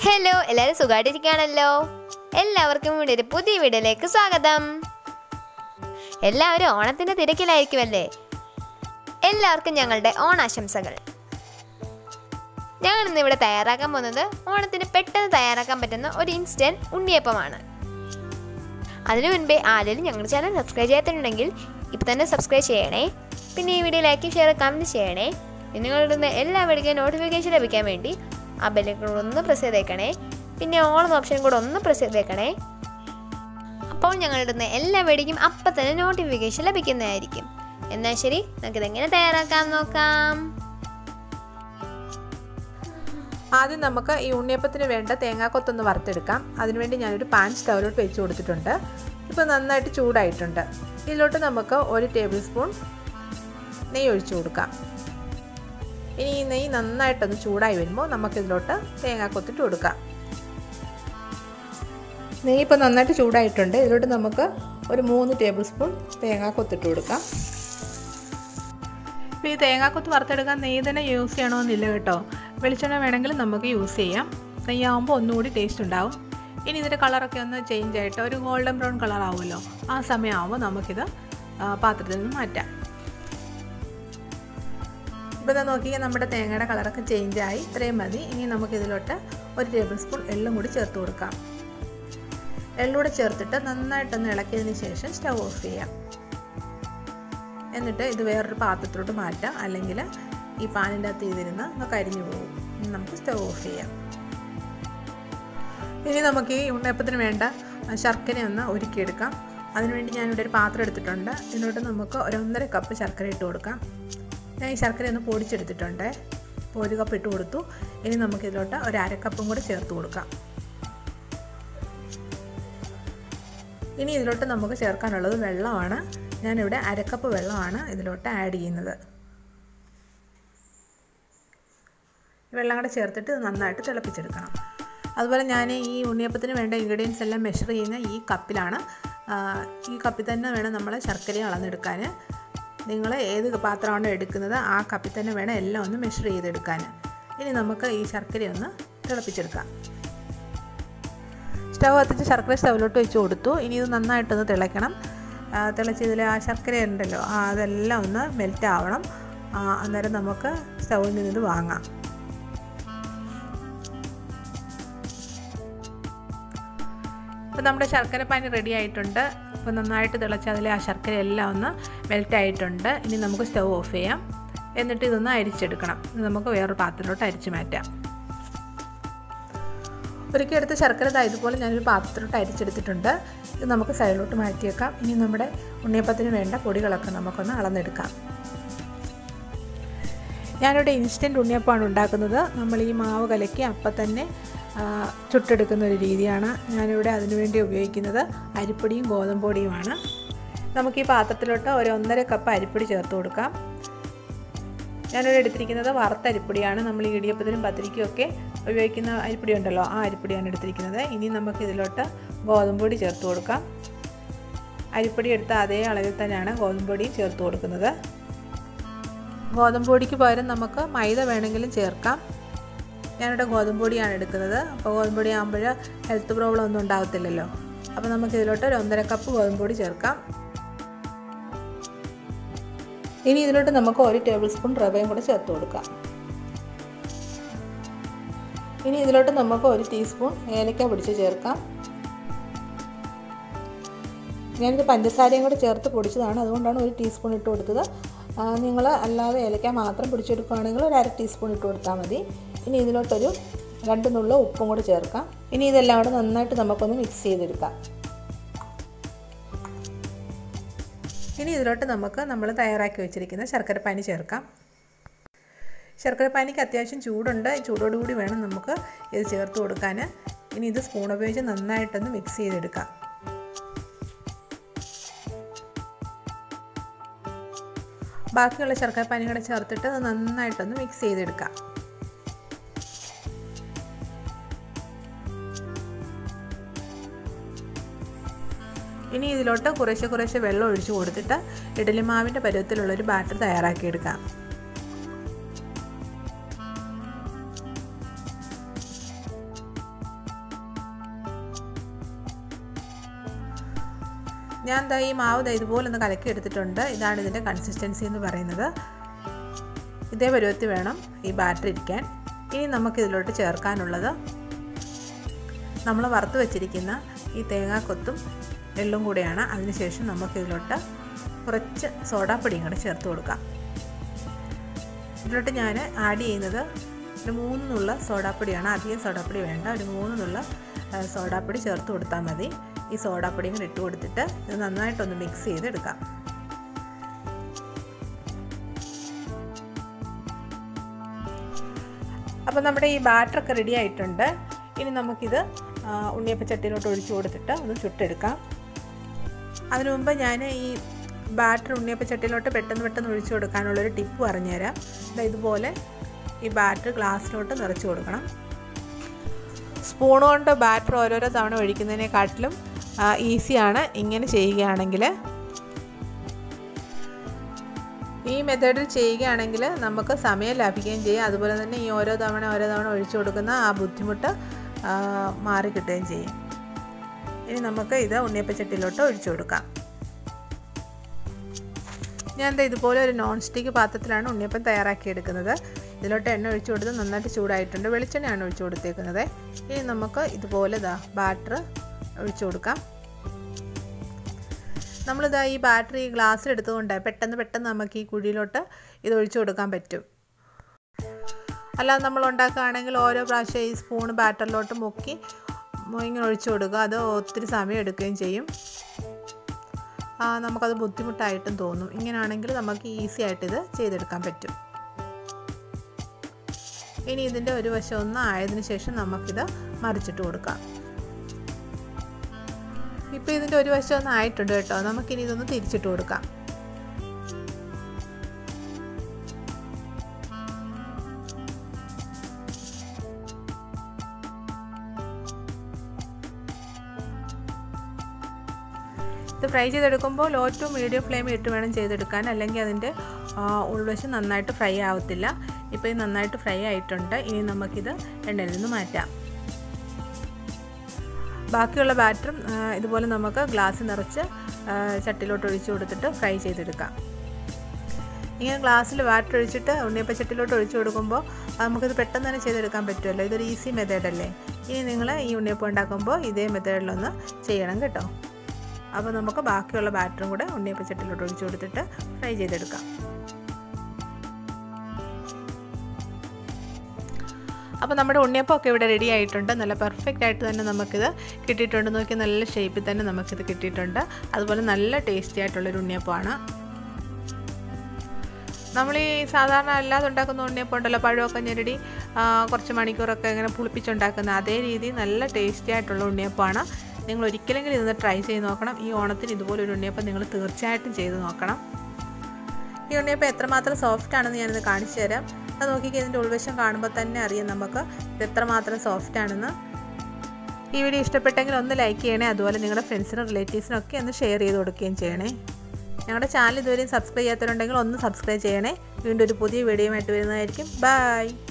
hello എല്ലാവരും സുഖമായിട്ടിരിക്കുകയാണല്ലോ എല്ലാവർക്കും ഇവിടെ ഒരു പുതിയ വീഡിയോയിലേക്ക് സ്വാഗതം എല്ലാവരും ഓണത്തിന്റെ തിരക്കിലായിരിക്കുമല്ലേ എല്ലാവർക്കും ഞങ്ങളുടെ ഓണാശംസകൾ ഞങ്ങൾ ഇന്ന് ഇവിടെ തയ്യാറാക്കാൻ പോകുന്നത് ഓണത്തിന് പെട്ടെന്ന് തയ്യാറാക്കാൻ പറ്റുന്ന ഒരു ഇൻസ്റ്റന്റ് ഉണ്ണിയപ്പമാണ് അതിനു മുൻപേ ആരെങ്കിലും ഞങ്ങളുടെ ചാനൽ സബ്സ്ക്രൈബ് ചെയ്യാത്തിട്ടുണ്ടെങ്കിൽ ഇപ്പം തന്നെ സബ്സ്ക്രൈബ് ചെയ്യണേ പിന്നെ ഈ വീഡിയോ ലൈക്ക് ഷെയർ കമൻറ്റ് ചെയ്യണേ പിന്നെ നിങ്ങളുടെ എല്ലാ വീഡിയോയ്ക്കും നോട്ടിഫിക്കേഷൻ ലഭിക്കാൻ വേണ്ടി ആ ബെല്ലിൽ ഒന്ന് പ്രസ് ചെയ്തേക്കണേ പിന്നെ ഓൺ ഓപ്ഷൻ കൂടെ ഒന്ന് പ്രസ് ചെയ്തേക്കണേ അപ്പോൾ ഞങ്ങളുടെ എല്ലാ വീഡിയോയ്ക്കും അപ്പം തന്നെ നോട്ടിഫിക്കേഷൻ ലഭിക്കുന്നതായിരിക്കും എന്നാൽ ശരി നമുക്കിത് എങ്ങനെ തയ്യാറാക്കാം നോക്കാം ആദ്യം നമുക്ക് ഈ ഉണ്ണിയപ്പത്തിന് വേണ്ട തേങ്ങാക്കൊത്തൊന്ന് വറുത്തെടുക്കാം അതിനുവേണ്ടി ഞാനൊരു പാൻ സ്റ്റൗവിലോട്ട് വെച്ച് കൊടുത്തിട്ടുണ്ട് ഇപ്പോൾ നന്നായിട്ട് ചൂടായിട്ടുണ്ട് ഇതിലോട്ട് നമുക്ക് ഒരു ടേബിൾ സ്പൂൺ നെയ്യ് ഒഴിച്ചു കൊടുക്കാം ഇനി ഈ നെയ്യ് നന്നായിട്ടൊന്ന് ചൂടായി വരുമ്പോൾ നമുക്കിതിലോട്ട് തേങ്ങാക്കൊത്തിട്ട് കൊടുക്കാം നെയ്യ് ഇപ്പോൾ നന്നായിട്ട് ചൂടായിട്ടുണ്ട് ഇതിലോട്ട് നമുക്ക് ഒരു മൂന്ന് ടേബിൾ സ്പൂൺ തേങ്ങാക്കൊത്തിട്ട് കൊടുക്കാം ഇപ്പോൾ ഈ തേങ്ങാക്കൊത്ത് വറുത്തെടുക്കാൻ നെയ്യ് തന്നെ യൂസ് ചെയ്യണമെന്നില്ല കേട്ടോ വെളിച്ചെണ്ണ വേണമെങ്കിൽ നമുക്ക് യൂസ് ചെയ്യാം നെയ്യാകുമ്പോൾ ഒന്നുകൂടി ടേസ്റ്റ് ഉണ്ടാവും ഇനി ഇതിൻ്റെ കളറൊക്കെ ഒന്ന് ചേഞ്ച് ആയിട്ട് ഒരു ഗോൾഡൻ ബ്രൗൺ കളർ ആവുമല്ലോ ആ സമയമാകുമ്പോൾ നമുക്കിത് പാത്രത്തിൽ നിന്ന് മാറ്റാം ഇപ്പോൾ ഇതാ നോക്കിയാൽ നമ്മുടെ തേങ്ങയുടെ കളറൊക്കെ ചേഞ്ച് ആയി ഇത്രയും മതി ഇനി നമുക്കിതിലോട്ട് ഒരു ടേബിൾ സ്പൂൺ എള്ളും കൂടി ചേർത്ത് കൊടുക്കാം എള്ളൂടെ ചേർത്തിട്ട് നന്നായിട്ടൊന്ന് ഇളക്കിയതിന് ശേഷം സ്റ്റവ് ഓഫ് ചെയ്യാം എന്നിട്ട് ഇത് വേറൊരു പാത്രത്തിലോട്ട് മാറ്റാം അല്ലെങ്കിൽ ഈ പാനിൻ്റെ അകത്ത് ഇതിരുന്ന് ഒന്ന് കരിഞ്ഞു പോകും ഇനി നമുക്ക് സ്റ്റവ് ഓഫ് ചെയ്യാം ഇനി നമുക്ക് ഈ ഉണ്ണയപ്പത്തിന് വേണ്ട ശർക്കര ഒന്ന് ഒരുക്കിയെടുക്കാം അതിനുവേണ്ടി ഞാനിവിടെ ഒരു പാത്രം എടുത്തിട്ടുണ്ട് ഇതിലോട്ട് നമുക്ക് ഒരു ഒന്നര കപ്പ് ശർക്കര ഇട്ട് കൊടുക്കാം ഞാൻ ഈ ശർക്കര ഒന്ന് പൊടിച്ചെടുത്തിട്ടുണ്ട് അപ്പോൾ ഒരു കപ്പ് ഇട്ട് കൊടുത്തു ഇനി നമുക്കിതിലോട്ട് ഒരു അരക്കപ്പും കൂടെ ചേർത്ത് കൊടുക്കാം ഇനി ഇതിലോട്ട് നമുക്ക് ചേർക്കാനുള്ളത് വെള്ളമാണ് ഞാനിവിടെ അരക്കപ്പ് വെള്ളമാണ് ഇതിലോട്ട് ആഡ് ചെയ്യുന്നത് വെള്ളം കൂടെ ചേർത്തിട്ട് നന്നായിട്ട് തിളപ്പിച്ചെടുക്കണം അതുപോലെ ഞാൻ ഈ ഉണ്ണിയപ്പത്തിന് വേണ്ട ഇൻഗ്രീഡിയൻസ് എല്ലാം മെഷർ ചെയ്യുന്ന ഈ കപ്പിലാണ് ഈ കപ്പിൽ തന്നെ വേണം നമ്മൾ ശർക്കര അളന്നെടുക്കാൻ നിങ്ങൾ ഏത് പാത്രമാണോ എടുക്കുന്നത് ആ കപ്പിൽ തന്നെ വേണം എല്ലാം ഒന്ന് മെഷർ ചെയ്തെടുക്കാൻ ഇനി നമുക്ക് ഈ ശർക്കര ഒന്ന് തിളപ്പിച്ചെടുക്കാം സ്റ്റവ് കത്തിച്ച് ശർക്കര സ്റ്റവിലോട്ട് വെച്ച് കൊടുത്തു ഇനി ഇത് നന്നായിട്ടൊന്ന് തിളയ്ക്കണം തിളച്ചതിൽ ആ ശർക്കര ഉണ്ടല്ലോ അതെല്ലാം ഒന്ന് മെൽറ്റ് ആവണം അന്നേരം നമുക്ക് സ്റ്റൗവിൽ നിന്നിത് വാങ്ങാം ഇപ്പോൾ നമ്മുടെ ശർക്കര പാനി റെഡി ആയിട്ടുണ്ട് ഇപ്പോൾ നന്നായിട്ട് തിളച്ച് അതിൽ ആ ശർക്കര എല്ലാം ഒന്ന് മെൽറ്റ് ആയിട്ടുണ്ട് ഇനി നമുക്ക് സ്റ്റവ് ഓഫ് ചെയ്യാം എന്നിട്ട് ഇതൊന്ന് അരിച്ചെടുക്കണം ഇത് നമുക്ക് വേറൊരു പാത്രത്തിലോട്ട് അരിച്ച് മാറ്റാം ഒരിക്കൽ എടുത്ത് ശർക്കര ഇതാ ഇതുപോലെ ഞാനൊരു പാത്രത്തിലോട്ട് അരിച്ചെടുത്തിട്ടുണ്ട് ഇത് നമുക്ക് സൈഡിലോട്ട് മാറ്റിയേക്കാം ഇനി നമ്മുടെ ഉണ്ണിയപ്പത്തിന് വേണ്ട പൊടികളൊക്കെ നമുക്കൊന്ന് അളന്നെടുക്കാം ഞാനിവിടെ ഇൻസ്റ്റൻറ്റ് ഉണ്ണിയപ്പമാണ് ഉണ്ടാക്കുന്നത് നമ്മൾ ഈ മാവ് കലക്കി അപ്പം തന്നെ ചുട്ടെടുക്കുന്ന ഒരു രീതിയാണ് ഞാനിവിടെ അതിനുവേണ്ടി ഉപയോഗിക്കുന്നത് അരിപ്പൊടിയും ഗോതമ്പൊടിയുമാണ് നമുക്ക് ഈ പാത്രത്തിലോട്ട് ഒരു ഒന്നര കപ്പ് അരിപ്പൊടി ചേർത്ത് കൊടുക്കാം ഞാനിവിടെ എടുത്തിരിക്കുന്നത് വറുത്ത അരിപ്പൊടിയാണ് നമ്മൾ ഈ ഇടിയപ്പത്തിനും പത്തിരിക്കും ഒക്കെ ഉപയോഗിക്കുന്ന അരിപ്പൊടി ഉണ്ടല്ലോ ആ അരിപ്പൊടിയാണ് എടുത്തിരിക്കുന്നത് ഇനി നമുക്ക് ഇതിലോട്ട് ഗോതമ്പൊടി ചേർത്ത് കൊടുക്കാം അരിപ്പൊടി എടുത്ത അതേ അളവിൽ തന്നെയാണ് ഗോതമ്പൊടിയും ചേർത്ത് കൊടുക്കുന്നത് ഗോതമ്പൊടിക്ക് പകരം നമുക്ക് മൈദ വേണമെങ്കിലും ചേർക്കാം ഞാനിവിടെ ഗോതമ്പൊടിയാണ് എടുക്കുന്നത് അപ്പോൾ ഗോതമ്പൊടി ആകുമ്പോൾ ഹെൽത്ത് പ്രോബ്ലം ഒന്നും ഉണ്ടാകത്തില്ലല്ലോ അപ്പോൾ നമുക്ക് ഇതിലോട്ട് ഒരു ഒന്നര കപ്പ് ഗോതമ്പൊടി ചേർക്കാം ഇനി ഇതിലോട്ട് നമുക്ക് ഒരു ടേബിൾ സ്പൂൺ റവയും കൂടെ ചേർത്ത് കൊടുക്കാം ഇനി ഇതിലോട്ട് നമുക്ക് ഒരു ടീസ്പൂൺ ഏലക്ക പൊടിച്ച് ചേർക്കാം ഞാനിത് പഞ്ചസാരയും കൂടെ ചേർത്ത് പൊടിച്ചതാണ് അതുകൊണ്ടാണ് ഒരു ടീസ്പൂൺ ഇട്ട് കൊടുത്തത് നിങ്ങൾ അല്ലാതെ ഏലക്ക മാത്രം പൊടിച്ചെടുക്കുകയാണെങ്കിൽ ഒരു അര ടീസ്പൂൺ ഇട്ട് കൊടുത്താൽ മതി ഇനി ഇതിലോട്ടൊരു രണ്ട് നുള്ള ഉപ്പും കൂടെ ചേർക്കാം ഇനി ഇതെല്ലാം കൂടെ നന്നായിട്ട് നമുക്കൊന്ന് മിക്സ് ചെയ്തെടുക്കാം ഇനി ഇതിലോട്ട് നമുക്ക് നമ്മൾ തയ്യാറാക്കി വെച്ചിരിക്കുന്ന ശർക്കരപ്പാനി ചേർക്കാം ശർക്കരപ്പാനിക്ക് അത്യാവശ്യം ചൂടുണ്ട് ചൂടോടുകൂടി വേണം നമുക്ക് ഇത് ചേർത്ത് കൊടുക്കാൻ ഇനി ഇത് സ്പൂൺ ഉപയോഗിച്ച് നന്നായിട്ടൊന്ന് മിക്സ് ചെയ്തെടുക്കാം ബാക്കിയുള്ള ശർക്കരപ്പാനി കൂടെ ചേർത്തിട്ട് അത് നന്നായിട്ടൊന്ന് മിക്സ് ചെയ്തെടുക്കാം ഇനി ഇതിലോട്ട് കുറേശ്ശെ കുറേശ്ശെ വെള്ളം ഒഴിച്ച് കൊടുത്തിട്ട് ഇഡലിമാവിൻ്റെ പരുവത്തിലുള്ളൊരു ബാറ്റർ തയ്യാറാക്കിയെടുക്കാം ഞാൻ ദാ ഈ മാവ് ദാ ഇതുപോലെ ഒന്ന് കലക്കി എടുത്തിട്ടുണ്ട് ഇതാണ് ഇതിൻ്റെ കൺസിസ്റ്റൻസി എന്ന് പറയുന്നത് ഇതേ പരുവത്തിൽ വേണം ഈ ബാറ്റർ ഇരിക്കാൻ ഇനി നമുക്ക് ഇതിലോട്ട് ചേർക്കാനുള്ളത് നമ്മൾ വറുത്ത് വെച്ചിരിക്കുന്ന ഈ തേങ്ങാക്കൊത്തും എള്ളും കൂടെയാണ് അതിനുശേഷം നമുക്ക് ഇതിലോട്ട് കുറച്ച് സോഡാപ്പൊടിയും കൂടെ ചേർത്ത് കൊടുക്കാം ഇതിലോട്ട് ഞാൻ ആഡ് ചെയ്യുന്നത് ഒരു മൂന്ന് നുള്ള സോഡാപ്പൊടിയാണ് അധികം സോഡാപ്പൊടി വേണ്ട ഒരു മൂന്ന് നുള്ള സോഡാപ്പൊടി ചേർത്ത് കൊടുത്താൽ മതി ഈ സോഡാപ്പൊടിയും കൂടി ഇട്ട് കൊടുത്തിട്ട് ഇത് നന്നായിട്ടൊന്ന് മിക്സ് ചെയ്തെടുക്കാം അപ്പോൾ നമ്മുടെ ഈ ബാറ്ററൊക്കെ റെഡി ആയിട്ടുണ്ട് ഇനി നമുക്കിത് ഉണ്ണിയപ്പച്ചട്ടിയിലോട്ട് ഒഴിച്ചു കൊടുത്തിട്ട് ഒന്ന് ചുട്ടെടുക്കാം അതിനു മുമ്പ് ഞാൻ ഈ ബാറ്റർ ഉണ്ണിയപ്പച്ചട്ടിയിലോട്ട് പെട്ടെന്ന് പെട്ടെന്ന് ഒഴിച്ചു കൊടുക്കാനുള്ളൊരു ടിപ്പ് പറഞ്ഞുതരാം ഇതുപോലെ ഈ ബാറ്റർ ഗ്ലാസ്സിലോട്ട് നിറച്ച് കൊടുക്കണം സ്പൂൺ കൊണ്ട് ബാറ്റർ ഓരോരോ തവണ ഒഴിക്കുന്നതിനെക്കാട്ടിലും ഈസിയാണ് ഇങ്ങനെ ചെയ്യുകയാണെങ്കിൽ ഈ മെത്തേഡിൽ ചെയ്യുകയാണെങ്കിൽ നമുക്ക് സമയം ലാഭിക്കുകയും ചെയ്യും അതുപോലെ തന്നെ ഈ ഓരോ തവണ ഓരോ തവണ ഒഴിച്ചു കൊടുക്കുന്ന ആ ബുദ്ധിമുട്ട് മാറി കിട്ടുകയും ചെയ്യും ഇനി നമുക്ക് ഇത് ഉണ്ണിയപ്പച്ചട്ടിയിലോട്ട് ഒഴിച്ചു കൊടുക്കാം ഞാൻ എന്താ ഇതുപോലെ ഒരു നോൺ സ്റ്റിക്ക് പാത്രത്തിലാണ് ഉണ്ണിയപ്പം തയ്യാറാക്കി എടുക്കുന്നത് ഇതിലോട്ട് എണ്ണ ഒഴിച്ചു കൊടുത്ത് നന്നായിട്ട് ചൂടായിട്ടുണ്ട് വെളിച്ചെണ്ണയാണ് ഒഴിച്ചു കൊടുത്തേക്കുന്നത് ഇനി നമുക്ക് ഇതുപോലെ ഇതാ ബാറ്റർ ഒഴിച്ചു കൊടുക്കാം നമ്മളിതാ ഈ ബാറ്ററി ഗ്ലാസ്സിൽ എടുത്തുകൊണ്ട് പെട്ടെന്ന് പെട്ടെന്ന് നമുക്ക് ഈ കുഴിയിലോട്ട് ഇത് ഒഴിച്ചു കൊടുക്കാൻ പറ്റും അല്ലാതെ നമ്മൾ ഉണ്ടാക്കുകയാണെങ്കിൽ ഓരോ പ്രാവശ്യം ഈ സ്പൂൺ ബാറ്ററിലോട്ട് മുക്കി ഇങ്ങനെ ഒഴിച്ചു കൊടുക്കുക അത് ഒത്തിരി സമയം എടുക്കുകയും ചെയ്യും നമുക്കത് ബുദ്ധിമുട്ടായിട്ടും തോന്നും ഇങ്ങനെയാണെങ്കിൽ നമുക്ക് ഈസി ആയിട്ട് ഇത് ചെയ്തെടുക്കാൻ പറ്റും ഇനി ഇതിൻ്റെ ഒരു വശം ഒന്ന് ആയതിനു ശേഷം നമുക്കിത് മറിച്ചിട്ട് കൊടുക്കാം ഇപ്പോൾ ഇതിൻ്റെ ഒരു വശം ഒന്ന് ആയിട്ടുണ്ട് കേട്ടോ നമുക്കിനി ഇതൊന്ന് തിരിച്ചിട്ട് കൊടുക്കാം ഇത് ഫ്രൈ ചെയ്തെടുക്കുമ്പോൾ ലോ ടു മീഡിയം ഫ്ലെയിമിൽ ഇട്ട് വേണം ചെയ്തെടുക്കാൻ അല്ലെങ്കിൽ അതിൻ്റെ ഉൾവശം നന്നായിട്ട് ഫ്രൈ ആവത്തില്ല ഇപ്പോൾ ഇത് നന്നായിട്ട് ഫ്രൈ ആയിട്ടുണ്ട് ഇനി നമുക്കിത് എണ്ണയിൽ നിന്ന് മാറ്റാം ബാക്കിയുള്ള ബാറ്ററും ഇതുപോലെ നമുക്ക് ഗ്ലാസ് നിറച്ച് ചട്ടിലോട്ട് ഒഴിച്ചു കൊടുത്തിട്ട് ഫ്രൈ ചെയ്തെടുക്കാം ഇങ്ങനെ ഗ്ലാസ്സിൽ ബാറ്റർ ഒഴിച്ചിട്ട് ഉണ്ണിയപ്പ ചട്ടിലോട്ട് ഒഴിച്ചു കൊടുക്കുമ്പോൾ നമുക്കിത് പെട്ടെന്ന് തന്നെ ചെയ്തെടുക്കാൻ പറ്റുമല്ലോ ഇതൊരു ഈസി മെത്തേഡല്ലേ ഇനി നിങ്ങൾ ഈ ഉണ്ണിയപ്പം ഉണ്ടാക്കുമ്പോൾ ഇതേ മെത്തേഡിലൊന്ന് ചെയ്യണം കേട്ടോ അപ്പോൾ നമുക്ക് ബാക്കിയുള്ള ബാറ്ററും കൂടെ ഉണ്ണിയപ്പ ചട്ടിലോട്ട് ഒഴിച്ചു കൊടുത്തിട്ട് ഫ്രൈ ചെയ്തെടുക്കാം അപ്പോൾ നമ്മുടെ ഉണ്ണിയപ്പമൊക്കെ ഇവിടെ റെഡി ആയിട്ടുണ്ട് നല്ല പെർഫെക്റ്റ് ആയിട്ട് തന്നെ നമുക്കിത് കിട്ടിയിട്ടുണ്ട് നോക്കി നല്ല ഷേപ്പിൽ തന്നെ നമുക്കിത് കിട്ടിയിട്ടുണ്ട് അതുപോലെ നല്ല ടേസ്റ്റി ആയിട്ടുള്ളൊരു ഉണ്ണിയപ്പമാണ് നമ്മൾ ഈ സാധാരണ അല്ലാതെ ഉണ്ടാക്കുന്ന ഉണ്ണിയപ്പം ഉണ്ടല്ലോ പഴമൊക്കെ ഞെരടി കുറച്ച് മണിക്കൂറൊക്കെ ഇങ്ങനെ പുളിപ്പിച്ചുണ്ടാക്കുന്ന അതേ രീതി നല്ല ടേസ്റ്റി ആയിട്ടുള്ള ഉണ്ണിയപ്പമാണ് നിങ്ങൾ ഒരിക്കലെങ്കിലും ഇതൊന്ന് ട്രൈ ചെയ്ത് നോക്കണം ഈ ഓണത്തിന് ഇതുപോലെ ഒരു ഉണ്ണിയപ്പം നിങ്ങൾ തീർച്ചയായിട്ടും ചെയ്ത് നോക്കണം ഈ ഉണ്ണിയപ്പം എത്രമാത്രം സോഫ്റ്റ് ആണെന്ന് ഞാനിത് കാണിച്ചു തരാം അത് നോക്കിക്കേ ഇതിൻ്റെ ഉൾവശം കാണുമ്പോൾ തന്നെ അറിയാം നമുക്ക് ഇത് എത്രമാത്രം സോഫ്റ്റ് ആണെന്ന് ഈ വീഡിയോ ഇഷ്ടപ്പെട്ടെങ്കിൽ ഒന്ന് ലൈക്ക് ചെയ്യണേ അതുപോലെ നിങ്ങളുടെ ഫ്രണ്ട്സിനും റിലേറ്റീവ്സിനും ഒക്കെ ഒന്ന് ഷെയർ ചെയ്ത് കൊടുക്കുകയും ചെയ്യണേ ഞങ്ങളുടെ ചാനൽ ഇതുവരെയും സബ്സ്ക്രൈബ് ചെയ്യാത്തവരുണ്ടെങ്കിൽ ഒന്ന് സബ്സ്ക്രൈബ് ചെയ്യണേ വീണ്ടും ഒരു പുതിയ വീഡിയോയുമായിട്ട് വരുന്നതായിരിക്കും ബൈ